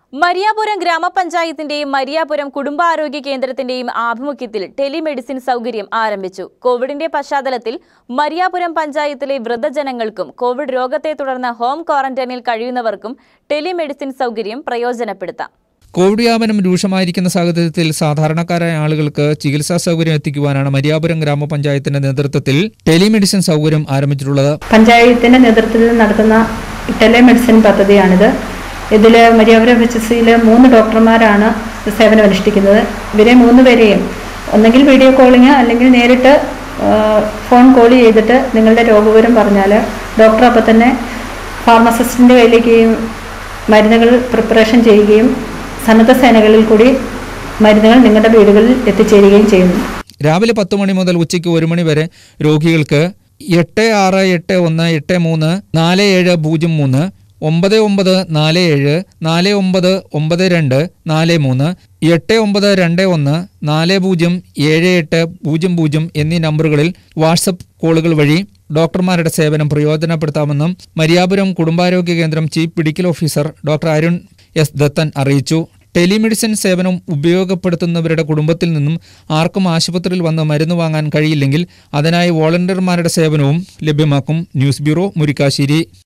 മരിയാപുരം ഗ്രാമപഞ്ചായത്തിന്റെയും മരിയാപുരം കുടുംബാരോഗ്യ കേന്ദ്രത്തിന്റെയും ആഭിമുഖ്യത്തിൽ ടെലിമെഡിസിൻ സൗകര്യം ആരംഭിച്ചു കോവിഡിന്റെ പശ്ചാത്തലത്തിൽ മരിയാപുരം പഞ്ചായത്തിലെ വൃദ്ധജനങ്ങൾക്കും കോവിഡ് രോഗത്തെ തുടർന്ന് ഹോം ക്വാറന്റൈനിൽ കഴിയുന്നവർക്കും ടെലിമെഡിസിൻ സൗകര്യം പ്രയോജനപ്പെടുത്താം കോവിഡ് വ്യാപനം രൂക്ഷമായിരിക്കുന്ന സാഹചര്യത്തിൽ സാധാരണക്കാരായ ആളുകൾക്ക് ചികിത്സാ സൗകര്യം എത്തിക്കുവാനാണ് മരിയാപുരം ഗ്രാമപഞ്ചായത്തിന്റെ നേതൃത്വത്തിൽ ടെലിമെഡിസിൻ സൗകര്യം ആരംഭിച്ചിട്ടുള്ളത് പഞ്ചായത്തിൻ്റെ നേതൃത്വത്തിൽ നടത്തുന്ന ടെലിമെഡിസിൻ പദ്ധതിയാണിത് ഇതിൽ മരിയാപുരം എച്ച് എസ് സിയിൽ മൂന്ന് ഡോക്ടർമാരാണ് സേവനം അനുഷ്ഠിക്കുന്നത് ഇവരെ മൂന്ന് പേരെയും ഒന്നെങ്കിൽ വീഡിയോ കോളിങ് അല്ലെങ്കിൽ നേരിട്ട് ആ, ഫോൺ കോൾ ചെയ്തിട്ട് നിങ്ങളുടെ രോഗവിവരം പറഞ്ഞാൽ ഡോക്ടർ അപ്പോൾ തന്നെ ഫാർമസിസ്റ്റിൻ്റെ കയ്യിലേക്ക് ഈ മരുന്നുകൾ പ്രിപ്പറേഷൻ ചെയ്യുകയും സന്നദ്ധ സേനകളിൽ കൂടി മരുന്നുകൾ നിങ്ങളുടെ വീടുകളിൽ എത്തിച്ചേരുകയും ചെയ്യുന്നു രാവിലെ പത്ത് മണി മുതൽ ഉച്ചയ്ക്ക് ഒരു മണി വരെ രോഗികൾക്ക് എട്ട് ആറ് എട്ട് ഒന്ന് എട്ട് മൂന്ന് നാല് ഏഴ് പൂജ്യം മൂന്ന് ഒമ്പത് ഒമ്പത് നാല് ഏഴ് നാല് ഒമ്പത് ഒമ്പത് രണ്ട് നാല് മൂന്ന് എട്ട് ഒമ്പത് രണ്ട് ഒന്ന് നാല് പൂജ്യം ഏഴ് എട്ട് പൂജ്യം പൂജ്യം എന്നീ നമ്പറുകളിൽ വാട്സപ്പ് കോളുകൾ വഴി ഡോക്ടർമാരുടെ സേവനം പ്രയോജനപ്പെടുത്താമെന്നും മരിയാപുരം കുടുംബാരോഗ്യ കേന്ദ്രം chief medical officer doctor Arun S Dathan അറിയിച്ചു ടെലിമെഡിസിൻ സേവനം ഉപയോഗപ്പെടുത്തുന്നവരുടെ കുടുംബത്തിൽ നിന്നും ആർക്കും ആശുപത്രിയിൽ വന്ന് മരുന്ന് വാങ്ങാൻ കഴിയില്ലെങ്കിൽ അതിനായി വോളണ്ടിയർമാരുടെ സേവനവും ലഭ്യമാക്കും ന്യൂസ് ബ്യൂറോ മുരിക്കാശ്ശേരി